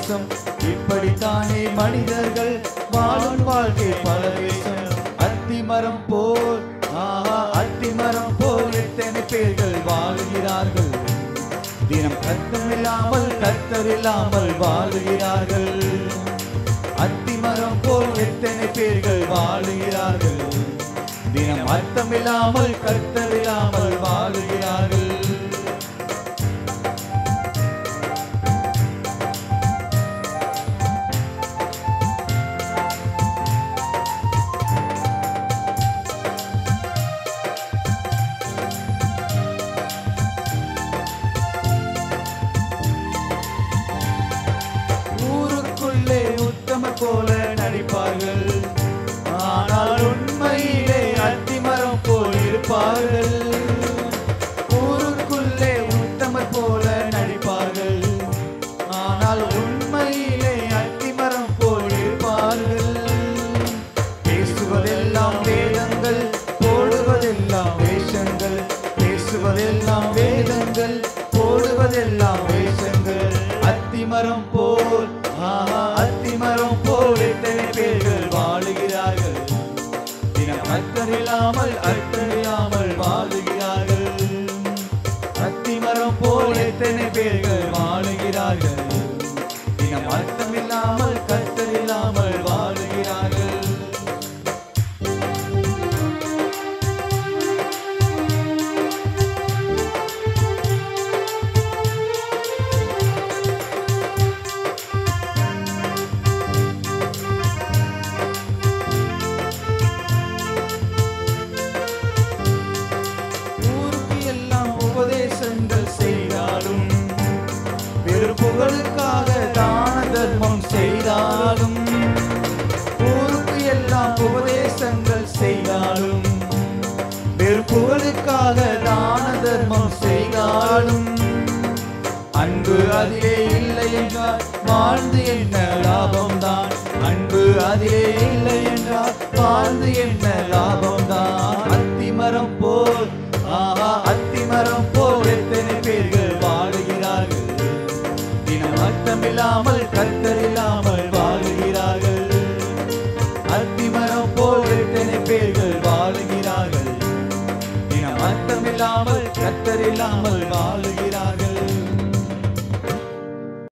விசுவாசம் இப்படித்தானே மனிதர்கள் வாழும் வாழ்க்கை பல வேஷம் அத்திமரம் போல் ஆஹா அத்திமரம் போல் எத்தனை பேர்கள் வாழுகிறார்கள் தினம் கத்தமில்லாமல் கத்தரில்லாமல் வாழுகிறார்கள் அத்திமரம் போல் எத்தனை பேர்கள் வாழுகிறார்கள் தினம் அர்த்தமில்லாமல் கத்தரில்லாமல் வாழுகிறார்கள் ஊருக்குள்ளே உத்தம போல நடிப்பார்கள் ஆனால் உண்மையிலே அத்திமரம் போல் இருப்பார்கள் ஊருக்குள்ளே உத்தம போல நடிப்பார்கள் ஆனால் உண்மையிலே அத்திமரம் போல் இருப்பார்கள் பேசுவதெல்லாம் வேதங்கள் போடுவதெல்லாம் வேஷங்கள் பேசுவதெல்லாம் வேதங்கள் போடுவதெல்லாம் வேஷங்கள் அத்திமரம் போல் ஆஹா அத்திமரம் போல் எத்தனை பேர்கள் வாழுகிறார்கள் தினம் அர்த்தமில்லாமல் அர்த்தமில்லாமல் வாழுகிறார்கள் அத்திமரம் போல் எத்தனை பேர்கள் வாழுகிறார்கள் தினம் அர்த்தமில்லாமல் கர்த்தரில்லாமல் வாழுகிறார்கள் ஊருக்கு எல்லாம் உபதேசங்கள் செய்தாலும் பெரு புகழுக்காக தான தர்மம் செய்தாலும் ஊருக்கு எல்லாம் உபதேசங்கள் செய்தாலும் பெரு புகழுக்காக தான தர்மம் செய்தாலும் அன்பு அதிலே இல்லை என்றால் வாழ்ந்து என்ன லாபம்தான் அன்பு அதிலே இல்லை என்றால் வாழ்ந்து என்ன லாபம்தான் அத்திமரம் போல் ஆஹா அத்திமரம் போல் எத்தனை பேர்கள் வாழுகிறார்கள் தினம் அர்த்தமில்லாமல் கர்த்தரில்லாமல் வாழுகிறார்கள் அத்திமரம் போல் எத்தனை பேர்கள் வாழுகிறார்கள் தினம் அர்த்தமில்லாமல் கர்த்தரில்லாமல் வாழுகிறார்கள்